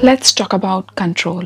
let's talk about control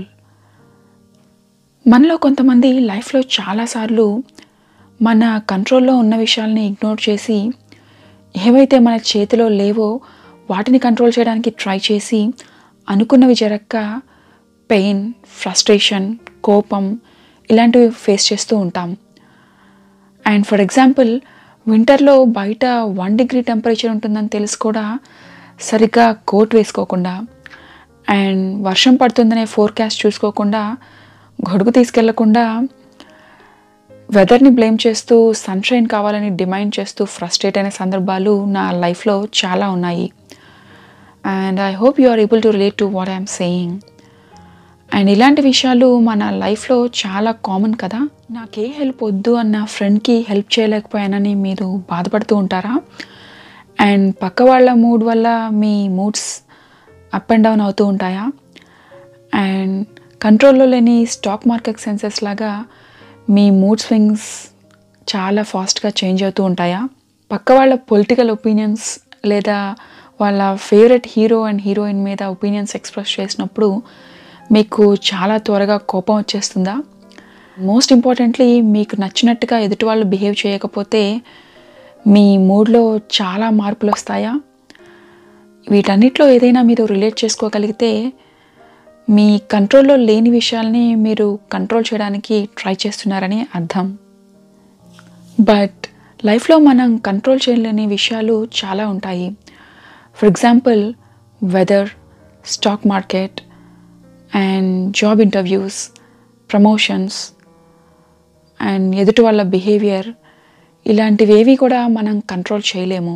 మనలో కొంతమంది లైఫ్లో చాలాసార్లు మన కంట్రోల్లో ఉన్న విషయాల్ని ఇగ్నోర్ చేసి ఏవైతే మన చేతిలో లేవో వాటిని కంట్రోల్ చేయడానికి ట్రై చేసి అనుకున్నవి జరగక పెయిన్ ఫ్రస్ట్రేషన్ కోపం ఇలాంటివి ఫేస్ చేస్తూ ఉంటాం అండ్ ఫర్ ఎగ్జాంపుల్ వింటర్లో బయట వన్ డిగ్రీ టెంపరేచర్ ఉంటుందని తెలిసి కూడా సరిగ్గా కోట్ వేసుకోకుండా అండ్ వర్షం పడుతుందనే ఫోర్కాస్ట్ చూసుకోకుండా గొడుగు తీసుకెళ్లకుండా వెదర్ని బ్లేమ్ చేస్తూ సన్షైన్ కావాలని డిమాండ్ చేస్తూ ఫ్రస్ట్రేట్ అయిన సందర్భాలు నా లైఫ్లో చాలా ఉన్నాయి and I hope you are able to relate to what I'm saying and ఇలాంటి విషయాలు మన లైఫ్లో చాలా కామన్ కదా నాకే హెల్ప్ వద్దు అన్న ఫ్రెండ్కి హెల్ప్ చేయలేకపోయానని మీరు బాధపడుతూ ఉంటారా అండ్ పక్క వాళ్ళ మూడ్ వల్ల మీ మూడ్స్ అప్ అండ్ డౌన్ అవుతూ ఉంటాయా అండ్ కంట్రోల్లో లేని స్టాక్ మార్కెట్ సెన్సెస్ లాగా మీ మూడ్ స్వింగ్స్ చాలా ఫాస్ట్గా చేంజ్ అవుతూ ఉంటాయా పక్క వాళ్ళ పొలిటికల్ ఒపీనియన్స్ లేదా వాళ్ళ ఫేవరెట్ హీరో అండ్ హీరోయిన్ మీద ఒపీనియన్స్ ఎక్స్ప్రెస్ చేసినప్పుడు మీకు చాలా త్వరగా కోపం వచ్చేస్తుందా మోస్ట్ ఇంపార్టెంట్లీ మీకు నచ్చినట్టుగా ఎదుటి వాళ్ళు బిహేవ్ చేయకపోతే మీ మూడ్లో చాలా మార్పులు వస్తాయా వీటన్నిటిలో ఏదైనా మీరు రిలేట్ చేసుకోగలిగితే మీ కంట్రోల్లో లేని విషయాల్ని మీరు కంట్రోల్ చేయడానికి ట్రై చేస్తున్నారని అర్థం బట్ లైఫ్లో మనం కంట్రోల్ చేయలేని విషయాలు చాలా ఉంటాయి for example weather stock market and job interviews promotions and ఎదుటి వాళ్ళ బిహేవియర్ ఇలాంటివేవి కూడా మనం కంట్రోల్ చేయలేము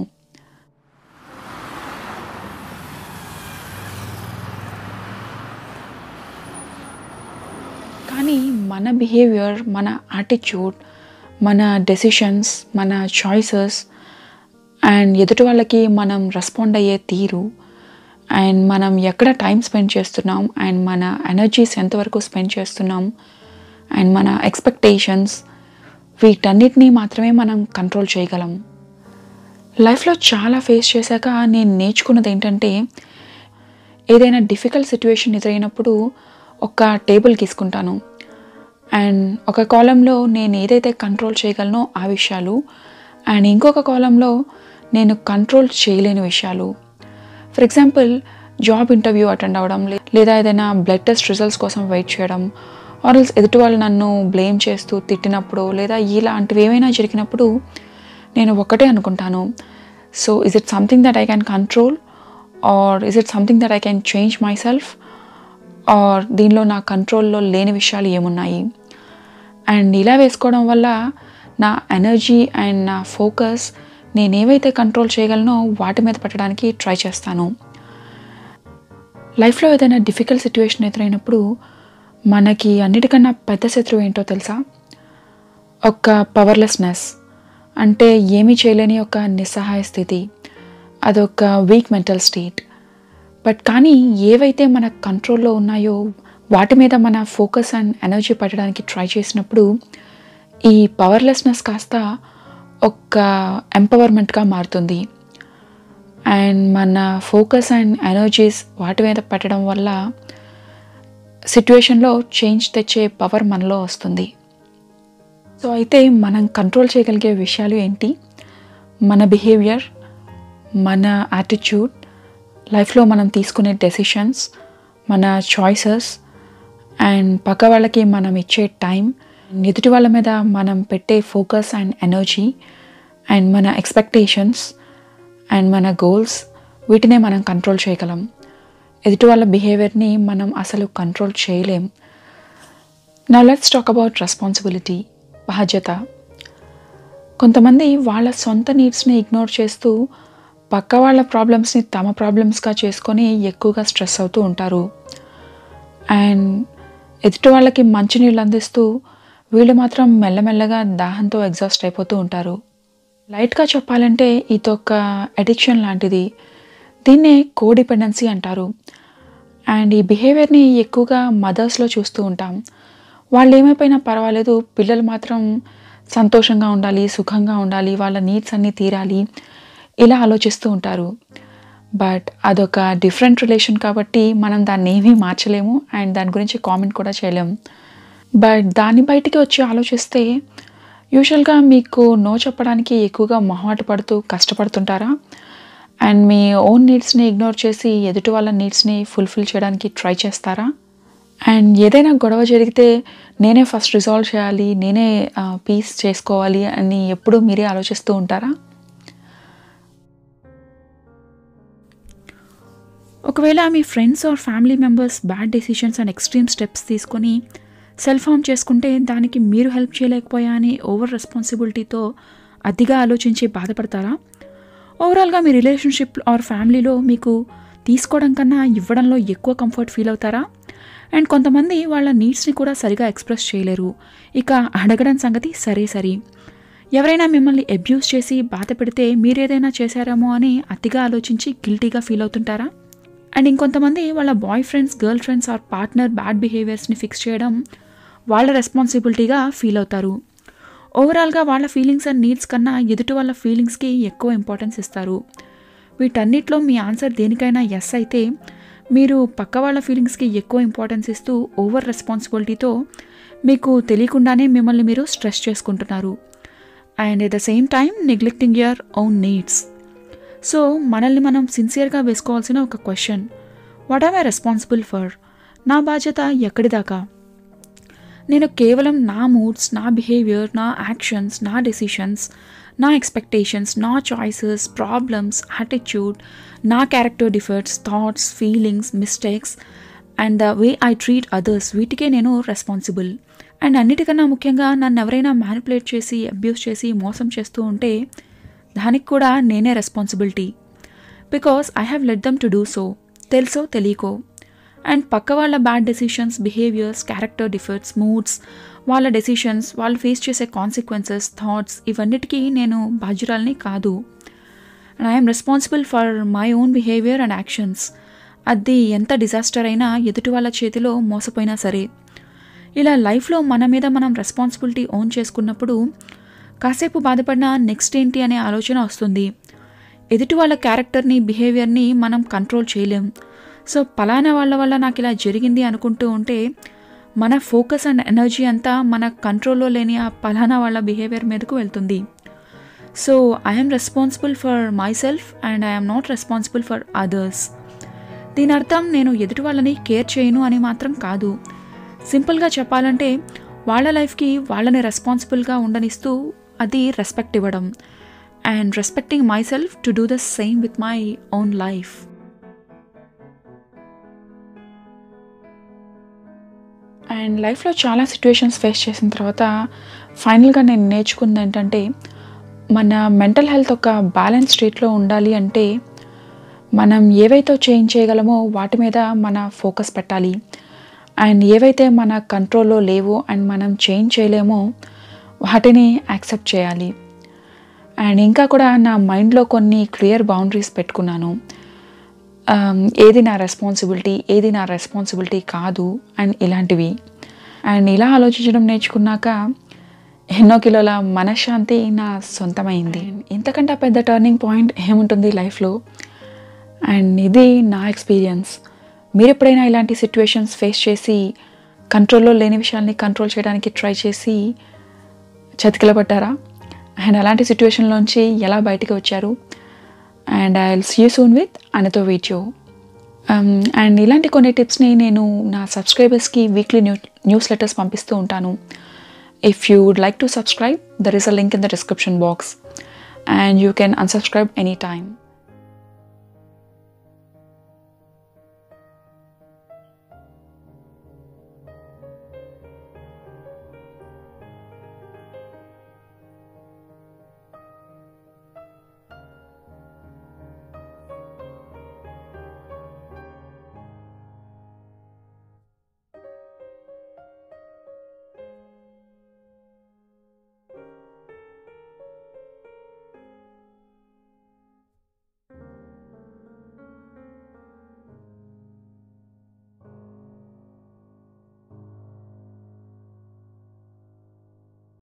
కానీ మన బిహేవియర్ మన యాటిట్యూడ్ మన డెసిషన్స్ మన చాయిసెస్ అండ్ ఎదుటి వాళ్ళకి మనం రెస్పాండ్ అయ్యే తీరు అండ్ మనం ఎక్కడ టైం స్పెండ్ చేస్తున్నాం అండ్ మన ఎనర్జీస్ ఎంతవరకు స్పెండ్ చేస్తున్నాం అండ్ మన ఎక్స్పెక్టేషన్స్ వీటన్నిటినీ మాత్రమే మనం కంట్రోల్ చేయగలం లైఫ్లో చాలా ఫేస్ చేశాక నేను నేర్చుకున్నది ఏంటంటే ఏదైనా డిఫికల్ట్ సిచ్యువేషన్ ఎదురైనప్పుడు ఒక టేబుల్ గీసుకుంటాను అండ్ ఒక కాలంలో నేను ఏదైతే కంట్రోల్ చేయగలనో ఆ విషయాలు అండ్ ఇంకొక కాలంలో నేను కంట్రోల్ చేయలేని విషయాలు for example job interview attend అవ్వడం లేదా ఏదైనా బ్లడ్ టెస్ట్ రిజల్ట్స్ కోసం వెయిట్ చేయడం ఆర్ఎల్స్ ఎదుటి వాళ్ళు నన్ను బ్లేమ్ చేస్తూ తిట్టినప్పుడు లేదా ఇలాంటివి ఏమైనా జరిగినప్పుడు నేను ఒకటే అనుకుంటాను so is it something that I can control or is it something that I can change myself or దీనిలో నా కంట్రోల్లో లేని విషయాలు ఏమున్నాయి అండ్ ఇలా వేసుకోవడం వల్ల నా ఎనర్జీ అండ్ నా ఫోకస్ నేను ఏవైతే కంట్రోల్ చేయగలనో వాటి మీద పెట్టడానికి ట్రై చేస్తాను లైఫ్లో ఏదైనా డిఫికల్ట్ సిచ్యువేషన్ ఎదురైనప్పుడు మనకి అన్నిటికన్నా పెద్ద శత్రువు ఏంటో తెలుసా ఒక పవర్లెస్నెస్ అంటే ఏమీ చేయలేని ఒక నిస్సహాయ స్థితి అదొక వీక్ మెంటల్ స్టేట్ బట్ కానీ ఏవైతే మన కంట్రోల్లో ఉన్నాయో వాటి మీద మన ఫోకస్ అండ్ ఎనర్జీ పెట్టడానికి ట్రై చేసినప్పుడు ఈ పవర్లెస్నెస్ కాస్త ఒక ఎంపవర్మెంట్గా మారుతుంది అండ్ మన ఫోకస్ అండ్ ఎనర్జీస్ వాటి మీద పెట్టడం వల్ల సిట్యుయేషన్లో చేంజ్ తెచ్చే పవర్ మనలో వస్తుంది సో అయితే మనం కంట్రోల్ చేయగలిగే విషయాలు ఏంటి మన బిహేవియర్ మన యాటిట్యూడ్ లైఫ్లో మనం తీసుకునే డెసిషన్స్ మన చాయిసెస్ అండ్ పక్క వాళ్ళకి మనం ఇచ్చే టైం ఎదుటి వాళ్ళ మీద మనం పెట్టే ఫోకస్ అండ్ ఎనర్జీ అండ్ మన ఎక్స్పెక్టేషన్స్ అండ్ మన గోల్స్ వీటినే మనం కంట్రోల్ చేయగలం ఎదుటి వాళ్ళ బిహేవియర్ని మనం అసలు కంట్రోల్ చేయలేం నా లెట్స్ టాక్ అబౌట్ రెస్పాన్సిబిలిటీ బాధ్యత కొంతమంది వాళ్ళ సొంత నీడ్స్ని ఇగ్నోర్ చేస్తూ పక్క వాళ్ళ ప్రాబ్లమ్స్ని తమ ప్రాబ్లమ్స్గా చేసుకొని ఎక్కువగా స్ట్రెస్ అవుతూ ఉంటారు అండ్ ఎదుటి వాళ్ళకి మంచినీళ్ళు అందిస్తూ వీళ్ళు మాత్రం మెల్లమెల్లగా దాహంతో ఎగ్జాస్ట్ అయిపోతూ ఉంటారు లైట్గా చెప్పాలంటే ఇదొక అడిక్షన్ లాంటిది దీన్నే కోడిపెండెన్సీ అంటారు అండ్ ఈ బిహేవియర్ని ఎక్కువగా మదర్స్లో చూస్తూ ఉంటాం వాళ్ళు ఏమైపోయినా పర్వాలేదు పిల్లలు మాత్రం సంతోషంగా ఉండాలి సుఖంగా ఉండాలి వాళ్ళ నీడ్స్ అన్నీ తీరాలి ఇలా ఆలోచిస్తూ ఉంటారు బట్ అదొక డిఫరెంట్ రిలేషన్ కాబట్టి మనం దాన్ని ఏమీ మార్చలేము అండ్ దాని గురించి కామెంట్ కూడా చేయలేము బట్ దాన్ని బయటికి వచ్చి ఆలోచిస్తే యూజువల్గా మీకు నో చెప్పడానికి ఎక్కువగా మొహమాట పడుతూ కష్టపడుతుంటారా అండ్ మీ ఓన్ నీడ్స్ని ఇగ్నోర్ చేసి ఎదుటి వాళ్ళ నీడ్స్ని ఫుల్ఫిల్ చేయడానికి ట్రై చేస్తారా అండ్ ఏదైనా గొడవ జరిగితే నేనే ఫస్ట్ రిజాల్వ్ చేయాలి నేనే పీస్ చేసుకోవాలి అని ఎప్పుడూ మీరే ఆలోచిస్తూ ఉంటారా ఒకవేళ మీ friends or family members bad decisions and extreme steps తీసుకొని సెల్ఫ్ హార్మ్ చేసుకుంటే దానికి మీరు హెల్ప్ చేయలేకపోయా అని ఓవర్ రెస్పాన్సిబిలిటీతో అతిగా ఆలోచించి బాధపడతారా ఓవరాల్గా మీ రిలేషన్షిప్ ఆర్ ఫ్యామిలీలో మీకు తీసుకోవడం కన్నా ఇవ్వడంలో ఎక్కువ కంఫర్ట్ ఫీల్ అవుతారా అండ్ కొంతమంది వాళ్ళ నీడ్స్ని కూడా సరిగా ఎక్స్ప్రెస్ చేయలేరు ఇక అడగడం సంగతి సరే సరి ఎవరైనా మిమ్మల్ని అబ్యూస్ చేసి బాధ పెడితే మీరేదైనా చేశారేమో అని అతిగా ఆలోచించి గిల్టీగా ఫీల్ అవుతుంటారా అండ్ ఇంకొంతమంది వాళ్ళ boyfriends girlfriends or partner bad బిహేవియర్స్ని ఫిక్స్ చేయడం వాళ్ళ రెస్పాన్సిబిలిటీగా ఫీల్ అవుతారు ఓవరాల్గా వాళ్ళ ఫీలింగ్స్ అండ్ నీడ్స్ కన్నా ఎదుటి వాళ్ళ ఫీలింగ్స్కి ఎక్కువ ఇంపార్టెన్స్ ఇస్తారు వీటన్నిటిలో మీ ఆన్సర్ దేనికైనా ఎస్ అయితే మీరు పక్క వాళ్ళ ఫీలింగ్స్కి ఎక్కువ ఇంపార్టెన్స్ ఇస్తూ ఓవర్ రెస్పాన్సిబిలిటీతో మీకు తెలియకుండానే మిమ్మల్ని మీరు స్ట్రెస్ చేసుకుంటున్నారు and at the same time neglecting your own needs so మనల్ని మనం సిన్సియర్గా వేసుకోవాల్సిన ఒక question what am I responsible for నా బాధ్యత ఎక్కడిదాకా నేను కేవలం నా మూడ్స్ నా బిహేవియర్ నా యాక్షన్స్ నా డెసిషన్స్ నా ఎక్స్పెక్టేషన్స్ నా చాయిసెస్ ప్రాబ్లమ్స్ యాటిట్యూడ్ నా character defects thoughts feelings mistakes and the way I treat others వీటికే నేను రెస్పాన్సిబుల్ అండ్ అన్నిటికన్నా ముఖ్యంగా నన్ను ఎవరైనా మ్యానిపులేట్ చేసి అబ్యూస్ చేసి మోసం చేస్తూ ఉంటే దానికి కూడా నేనే responsibility because I have let them to do so తెలుసో తెలియకో అండ్ పక్క వాళ్ళ bad decisions behaviours character defects moods వాళ్ళ డెసిషన్స్ వాళ్ళు ఫేస్ చేసే కాన్సిక్వెన్సెస్ థాట్స్ ఇవన్నిటికీ నేను బాధ్యురాలని కాదు and I'm responsible for my own behaviour and actions అది ఎంత డిజాస్టర్ అయినా ఎదుటి వాళ్ళ చేతిలో మోసపోయినా సరే ఇలా లైఫ్లో మన మీద మనం రెస్పాన్సిబిలిటీ ఓన్ చేసుకున్నప్పుడు కాసేపు బాధపడినా నెక్స్ట్ ఏంటి అనే ఆలోచన వస్తుంది ఎదుటి వాళ్ళ క్యారెక్టర్ని బిహేవియర్ని మనం కంట్రోల్ చేయలేం సో పలానా వాళ్ళ వల్ల నాకు ఇలా జరిగింది అనుకుంటూ ఉంటే మన ఫోకస్ అండ్ ఎనర్జీ అంతా మన కంట్రోల్లో లేని ఆ పలానా వాళ్ళ బిహేవియర్ మీదకు వెళ్తుంది so I'm responsible for myself and I'm not responsible for others దీని అర్థం నేను ఎదుటి వాళ్ళని కేర్ చేయను అని మాత్రం కాదు సింపుల్గా చెప్పాలంటే వాళ్ళ లైఫ్కి వాళ్ళని రెస్పాన్సిబుల్గా ఉండనిస్తూ అది రెస్పెక్ట్ ఇవ్వడం and respecting myself to do the same with my own life and లైఫ్లో చాలా సిచ్యువేషన్స్ ఫేస్ చేసిన తర్వాత ఫైనల్గా నేను నేర్చుకుంది ఏంటంటే మన మెంటల్ హెల్త్ ఒక బ్యాలెన్స్ స్టేట్లో ఉండాలి అంటే మనం ఏవైతే చేంజ్ చేయగలమో వాటి మీద మన ఫోకస్ పెట్టాలి అండ్ ఏవైతే మన కంట్రోల్లో లేవో అండ్ మనం చేంజ్ చేయలేమో వాటిని యాక్సెప్ట్ చేయాలి అండ్ ఇంకా కూడా నా మైండ్లో కొన్ని క్లియర్ బౌండరీస్ పెట్టుకున్నాను ఏది నా రెస్పాన్సిబిలిటీ ఏది నా రెస్పాన్సిబిలిటీ కాదు అండ్ ఇలాంటివి అండ్ ఇలా ఆలోచించడం నేర్చుకున్నాక ఎన్నో కిలోల మనశ్శాంతి నా సొంతమైంది ఇంతకంటే పెద్ద టర్నింగ్ పాయింట్ ఏముంటుంది లైఫ్లో అండ్ ఇది నా ఎక్స్పీరియన్స్ మీరు ఎప్పుడైనా ఇలాంటి సిచ్యువేషన్స్ ఫేస్ చేసి కంట్రోల్లో లేని విషయాల్ని కంట్రోల్ చేయడానికి ట్రై చేసి చతికిలబడ్డారా అండ్ అలాంటి సిచ్యువేషన్లోంచి ఎలా బయటికి వచ్చారు and I will see soon with అనతో వీడియో అండ్ ఇలాంటి కొన్ని టిప్స్ని నేను నా సబ్స్క్రైబర్స్కి వీక్లీ న్యూ న్యూస్ లెటర్స్ పంపిస్తూ ఉంటాను if you would like to subscribe there is a link in the description box and you can unsubscribe any time